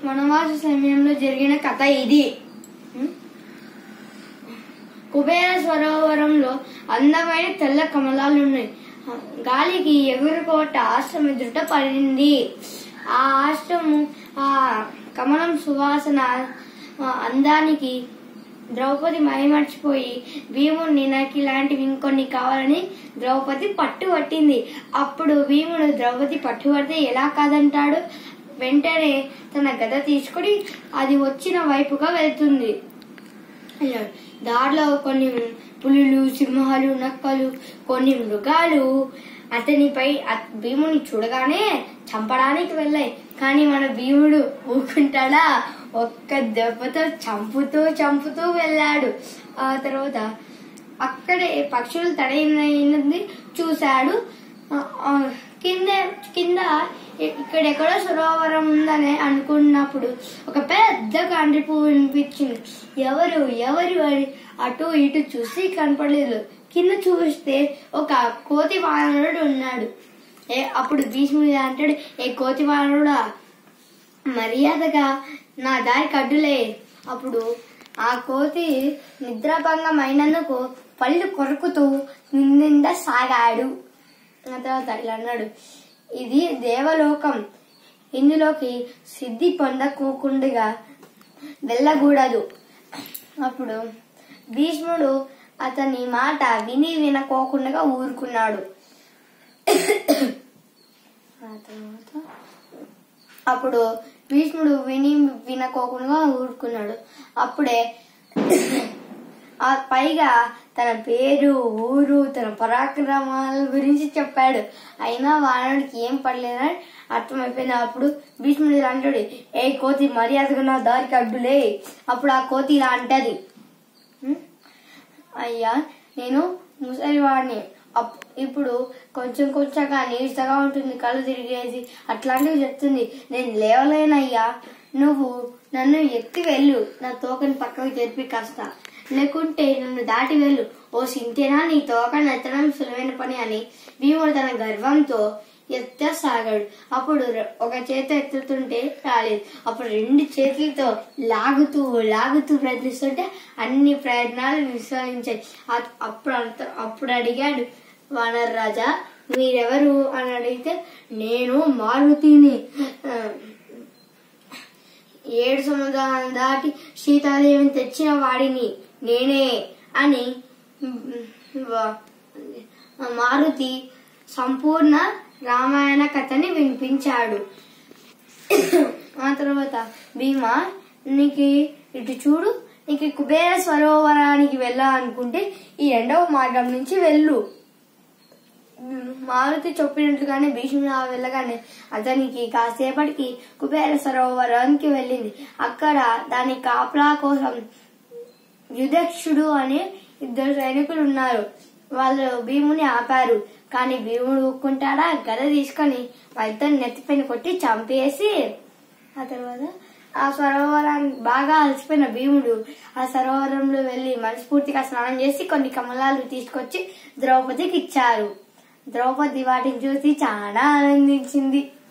వనవాస సమయంలో జరిగిన కథ ఇది ఉం? కుబేర సరోవరంలో అందమైన తెల్ల కమలాలు ఉన్నాయి గాలికి ఎగురుకోట ఆశ్రమం ఎదుట పడింది ఆ ఆశ్రమం ఆ కమలం సువాసన ఆ అందానికి ద్రౌపది మైమర్చిపోయి భీముడిని నాకు ఇలాంటివి ఇంకొన్ని కావాలని ద్రౌపది పట్టుబట్టింది అప్పుడు భీముడు ద్రౌపది పట్టుబడితే ఎలా కాదంటాడు వెంటనే తన గద తీసుకొని అది వచ్చిన వైపుగా వెళ్తుంది వెళ్ళాడు దారిలో కొన్ని పులులు సింహాలు నక్కలు కొన్ని మృగాలు అతనిపై అ- భీముని చూడగానే చంపడానికి వెళ్ళాయి కానీ మన భీముడు ఊరుకుంటాడా ఒక్క దెబ్బతో చంపుతూ చంపుతూ వెళ్ళాడు ఆ తర్వాత అక్కడే పక్షులు తడైనది చూశాడు ఆ, ఆ, కింద కింద ఇ- ఇక్కడెక్కడో సరోవరం ఉందని అనుకున్నప్పుడు ఒక పెద్ద కండ్రి పువ్వు వినిపించింది ఎవరు ఎవరు అని అటు ఇటు చూసి కనపడలేదు కింద చూస్తే ఒక కోతి వానరుడు ఉన్నాడు ఏ అప్పుడు భీష్ముడు ఇలా అంటాడు ఏ కోతి వానరుడా మర్యాదగా నా దారి కడ్డులే అప్పుడు ఆ కోతి నిద్రాభంగం అయినందుకు పళ్ళు కొరుకుతూ నింద సాగాడు ఆ తర్వాత ఇలా అన్నాడు ఇది దేవలోకం ఇందులోకి సిద్ధి పొందకోకుండా వెళ్ళకూడదు అప్పుడు భీష్ముడు అతని మాట విని వినకోకుండా ఊరుకున్నాడు ఆ తర్వాత అప్పుడు భీష్ముడు విని వినకోకుండా ఊరుకున్నాడు అప్పుడే ఆ పైగా తన పేరు ఊరు తన పరాక్రమాల గురించి చెప్పాడు అయినా వానడికి ఏం పడలేదని అర్థమైపోయింది అప్పుడు భీష్ముడు ఇలా అంటాడు ఏ కోతి మర్యాదగా నా దారికి అడ్డులే అప్పుడు ఆ కోతి ఇలా అంటది "ఉం? అయ్యా నేను ముసలివాడిని అప్- ఇప్పుడు కొంచెం కొంచెంగా నీరసగా ఉంటుంది కళ్ళు తిరిగేది అట్లాంటివి చెప్తుంది నేను లేవలేనయ్యా నువ్వు నన్ను ఎత్తి వెళ్ళు నా తోకని పక్కకు జరిపి కాస్త లేకుంటే నన్ను దాటి వెళ్ళు ఓ సింతేనా నీ తోకని ఎత్తడం సులువైన పని అని భీముడు తన గర్వంతో ఎత్తసాగాడు అప్పుడు ర- ఒక చేత ఎత్తుతుంటే రాలేదు అప్పుడు రెండు చేతులతో లాగుతూ లాగుతూ ప్రయత్నిస్తుంటే అన్ని ప్రయత్నాలు విస్మరించాయి అ- అప్పుడు అంత- అప్పుడు అడిగాడు వానర్ రాజా మీరెవరు అని అడిగితే నేను మారుతిని ఆ, ఏడు సముద్రాలను దాటి సీతాదేవిని తెచ్చిన వాడిని నేనే అని వ- మారుతి సంపూర్ణ రామాయణ కథని వినిపించాడు ఆ తర్వాత భీమా నీకు ఇటు చూడు నీకు కుబేర సరోవరానికి వెళ్ళాలనుకుంటే ఈ రెండవ మార్గం నుంచి వెళ్ళు మారుతి చెప్పినట్లుగానే భీష్ముడు ఆ వెళ్ళగానే అతనికి కాసేపటికి కుబేర సరోవరానికి వెళ్ళింది అక్కడ దాని కాపలా కోసం యుధక్షుడు అనే ఇద్దరు సైనికులు ఉన్నారు వాళ్ళు భీముని ఆపారు కానీ భీముడు ఊక్కుంటాడా గద తీసుకొని వాళ్ళతో నెత్తిపైన కొట్టి చంపేసి ఆ తర్వాత ఆ సరోవరాన్ని బాగా అలసిపోయిన భీముడు ఆ సరోవరంలో వెళ్లి మనస్ఫూర్తిగా స్నానం చేసి కొన్ని కమలాలు తీసుకొచ్చి ద్రౌపదికి ఇచ్చారు ద్రౌపది వాటిని చూసి చాలా ఆనందించింది